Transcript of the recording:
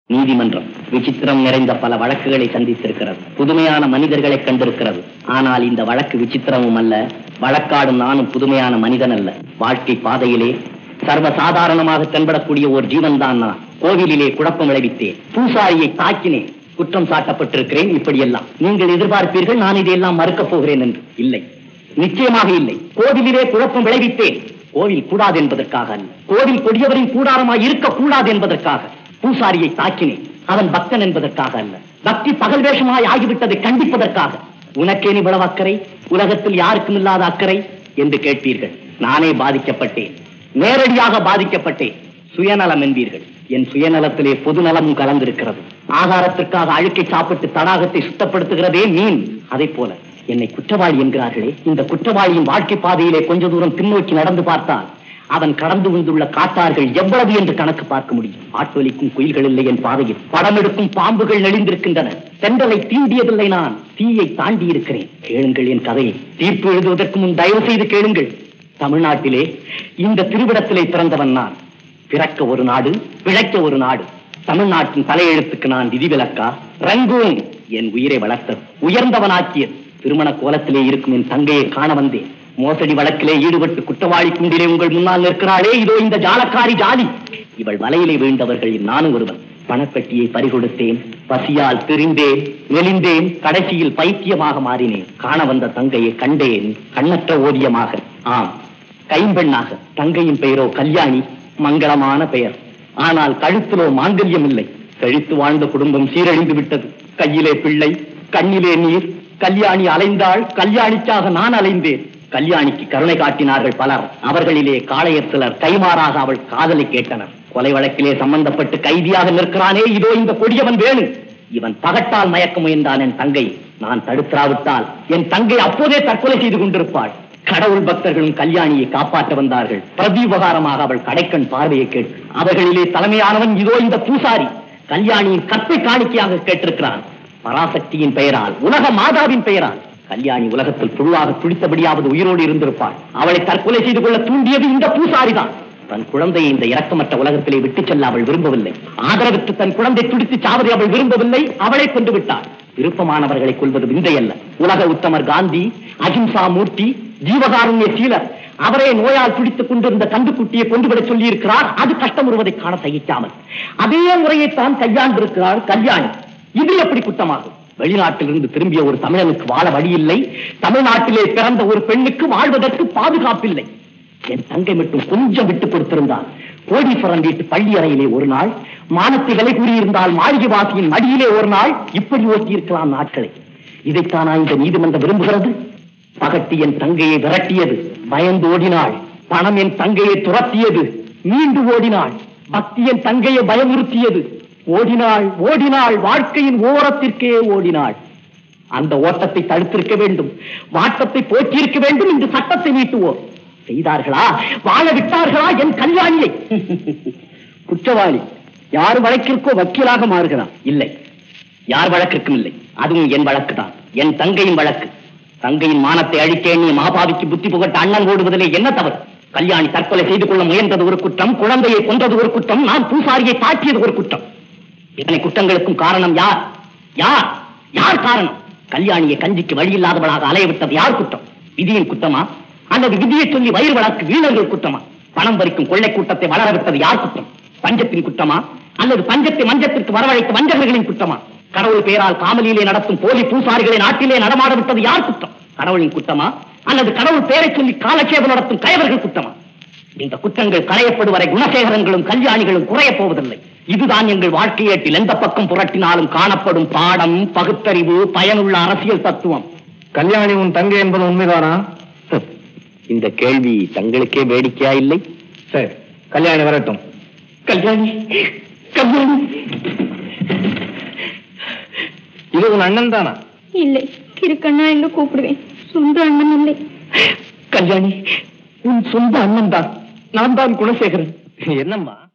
நீதிமன்றம் விசித்திரம் நிறைந்த பல வழக்குகளை சந்தித்திருக்கிறது புதுமையான மனிதர்களை கண்டிருக்கிறது ஆனால் இந்த வழக்கு விசித்திரமும் அல்ல வழக்காடும் நானும் புதுமையான மனிதன் அல்ல வாழ்க்கை பாதையிலே சர்வ சாதாரணமாக தென்படக்கூடிய ஒரு ஜீவன் தான் நான் கோவிலிலே குழப்பம் விளைவித்தேன் பூசாரியை தாக்கினேன் குற்றம் சாட்டப்பட்டிருக்கிறேன் இப்படியெல்லாம் நீங்கள் எதிர்பார்ப்பீர்கள் நான் இதையெல்லாம் மறுக்கப் போகிறேன் என்று இல்லை நிச்சயமாக இல்லை கோவிலிலே குழப்பம் விளைவித்தேன் கோவில் கூடாது என்பதற்காக அல்ல கோவில் கொடியவரின் கூடாரமாய் இருக்கக்கூடாது என்பதற்காக பூசாரியை தாக்கினேன் அவன் பக்தன் என்பதற்காக அல்ல பக்தி பகல் வேஷமாய் ஆகிவிட்டதை கண்டிப்பதற்காக உனக்கேன் இவ்வளவு அக்கறை உலகத்தில் யாருக்கும் இல்லாத அக்கறை என்று கேட்பீர்கள் நானே பாதிக்கப்பட்டேன் நேரடியாக பாதிக்கப்பட்டேன் சுயநலம் என்பீர்கள் என் சுயநலத்திலே பொதுநலமும் கலந்திருக்கிறது ஆகாரத்திற்காக அழுக்கை சாப்பிட்டு தடாகத்தை சுத்தப்படுத்துகிறதே மீன் அதை போல என்னை குற்றவாளி என்கிறார்களே இந்த குற்றவாளியின் வாழ்க்கை பாதையிலே கொஞ்ச தூரம் பின்னோக்கி நடந்து பார்த்தால் அவன் கடந்து வந்துள்ள காட்டார்கள் எவ்வளவு என்று கணக்கு பார்க்க முடியும் ஆட்டொலிக்கும் குயில்கள் இல்லை என் பாதையில் படம் எடுக்கும் பாம்புகள் நெளிந்திருக்கின்றன தென்றலை தீண்டியதில்லை நான் தீயை தாண்டி இருக்கிறேன் கேளுங்கள் என் கதையை தீர்ப்பு எழுதுவதற்கு முன் தயவு செய்து கேளுங்கள் தமிழ்நாட்டிலே இந்த திருவிடத்திலே பிறந்தவன் நான் பிறக்க ஒரு நாடு பிழைக்க ஒரு நாடு தமிழ்நாட்டின் தலையெழுத்துக்கு நான் விதிவிலக்கா ரங்கூன் என் உயிரை வளர்த்தது உயர்ந்தவனாக்கியது திருமண கோலத்திலே இருக்கும் என் தங்கையை காண வந்தேன் மோசடி வழக்கிலே ஈடுபட்டு குற்றவாளி குண்டிலே உங்கள் முன்னால் நிற்கிறாளே இதோ இந்த ஜாலக்காரி ஜாலி இவள் வலையிலே வீழ்ந்தவர்களில் நானும் ஒருவன் பணப்பெட்டியை பறிகொடுத்தேன் பசியால் திரிந்தேன் மெலிந்தேன் கடைசியில் பைத்தியமாக மாறினேன் காண வந்த தங்கையை கண்டேன் கண்ணற்ற ஓவியமாக ஆம் கைம்பெண்ணாக தங்கையின் பெயரோ கல்யாணி மங்களமான பெயர் ஆனால் கழுத்திலோ மாங்கல்யம் இல்லை செழித்து வாழ்ந்த குடும்பம் சீரழிந்து விட்டது கையிலே பிள்ளை கண்ணிலே நீர் கல்யாணி அலைந்தாள் கல்யாணிக்காக நான் அலைந்தேன் கல்யாணிக்கு கருணை காட்டினார்கள் பலர் அவர்களிலே காளையர் சிலர் கைமாறாக அவள் காதலை கேட்டனர் கொலை வழக்கிலே சம்பந்தப்பட்டு கைதியாக நிற்கிறானே இதோ இந்த கொடியவன் வேணு இவன் பகட்டால் மயக்க முயன்றான் என் தங்கை நான் தடுத்திராவிட்டால் என் தங்கை அப்போதே தற்கொலை செய்து கொண்டிருப்பாள் கடவுள் பக்தர்களும் கல்யாணியை காப்பாற்ற வந்தார்கள் பிரதியுபகாரமாக அவள் கடைக்கண் பார்வையை கேட்டு அவர்களிலே தலைமையானவன் இதோ இந்த பூசாரி கல்யாணியின் கற்பை காணிக்கையாக கேட்டிருக்கிறான் பராசக்தியின் பெயரால் உலக மாதாவின் பெயரால் கல்யாணி உலகத்தில் புழுவாக துடித்தபடியாவது உயிரோடு இருந்திருப்பாள் அவளை தற்கொலை செய்து கொள்ள தூண்டியது இந்த பூசாரிதான் தன் குழந்தையை இந்த இரக்கமற்ற உலகத்திலே விட்டுச் செல்ல அவள் விரும்பவில்லை ஆதரவிட்டு தன் குழந்தை துடித்து சாவதை அவள் விரும்பவில்லை அவளை கொண்டு விட்டாள் விருப்பமானவர்களை கொள்வது விந்தை அல்ல உலக உத்தமர் காந்தி அகிம்சா மூர்த்தி ஜீவகாருண்ய சீலர் அவரே நோயால் துடித்துக் கொண்டிருந்த கண்டுக்குட்டியை கொண்டு விட சொல்லி இருக்கிறார் அது கஷ்டம் வருவதை காண சகிக்காமல் அதே முறையை தான் கையாண்டிருக்கிறார் கல்யாணி இது எப்படி குற்றமாகும் வெளிநாட்டிலிருந்து திரும்பிய ஒரு தமிழனுக்கு வாழ வழி இல்லை தமிழ்நாட்டிலே பிறந்த ஒரு பெண்ணுக்கு வாழ்வதற்கு பாதுகாப்பில்லை என் தங்கை மட்டும் கொஞ்சம் விட்டு கொடுத்திருந்தால் கோடீஸ்வரன் வீட்டு பள்ளி அறையிலே ஒரு நாள் மானத்தை விலை கூறியிருந்தால் மாளிகை வாசியின் மடியிலே ஒரு நாள் இப்படி ஓட்டி இருக்கலாம் நாட்களை இதைத்தானா இந்த நீதிமன்றம் விரும்புகிறது பகட்டி என் தங்கையை விரட்டியது பயந்து ஓடினாள் பணம் என் தங்கையை துரத்தியது மீண்டு ஓடினாள் பக்தி என் தங்கையை பயமுறுத்தியது ஓடினாள் ஓடினாள் வாழ்க்கையின் ஓரத்திற்கே ஓடினாள் அந்த ஓட்டத்தை தடுத்திருக்க வேண்டும் வாட்டத்தை போற்றியிருக்க வேண்டும் என்று சட்டத்தை நீட்டுவோம் செய்தார்களா வாழ விட்டார்களா என் கல்யாணியை குற்றவாளி யார் வழக்கிற்கோ வக்கீலாக மாறுகிறான் இல்லை யார் வழக்கிற்கும் இல்லை அதுவும் என் வழக்கு தான் என் தங்கையின் வழக்கு தங்கையின் மானத்தை அழித்தேன் நீ மாபாவிக்கு புத்தி புகட்ட அண்ணன் ஓடுவதிலே என்ன தவறு கல்யாணி தற்கொலை செய்து கொள்ள முயன்றது ஒரு குற்றம் குழந்தையை கொன்றது ஒரு குற்றம் நான் பூசாரியை தாக்கியது ஒரு குற்றம் இத்தனை குற்றங்களுக்கும் காரணம் யார் யார் யார் காரணம் கல்யாணியை கஞ்சிக்கு வழி இல்லாதவளாக அலைய விட்டது யார் குற்றம் விதியின் குற்றமா அல்லது விதியை சொல்லி வயிறு வளர்க்கு வீணர்கள் குற்றமா பணம் பறிக்கும் கொள்ளை கூட்டத்தை வளர விட்டது யார் குற்றம் பஞ்சத்தின் குற்றமா அல்லது பஞ்சத்தை மஞ்சத்திற்கு வரவழைத்த வஞ்சகர்களின் குற்றமா கடவுள் பெயரால் காமலியிலே நடத்தும் போலி பூசாரிகளை நாட்டிலே நடமாட விட்டது யார் குற்றம் கடவுளின் குற்றமா அல்லது கடவுள் பெயரை சொல்லி காலட்சேபம் நடத்தும் கயவர்கள் குற்றமா இந்த குற்றங்கள் களையப்படும் வரை குணசேகரங்களும் கல்யாணிகளும் குறையப் போவதில்லை இதுதான் எங்கள் வாழ்க்கையேட்டில் எந்த பக்கம் புரட்டினாலும் காணப்படும் பாடம் பகுத்தறிவு பயனுள்ள அரசியல் தத்துவம் கல்யாணி உன் தங்கை என்பது உண்மைதானா இந்த கேள்வி தங்களுக்கே வேடிக்கையா இல்லை சரி கல்யாணி வரட்டும் கல்யாணி கல்யாணி இது உன் அண்ணன் தானா இல்லை கிறுக்கண்ணா என்று கூப்பிடுவேன் சொந்த அண்ணன் இல்லை கல்யாணி உன் சொந்த அண்ணன் தான் நான் தான் குணசேகரன் என்னம்மா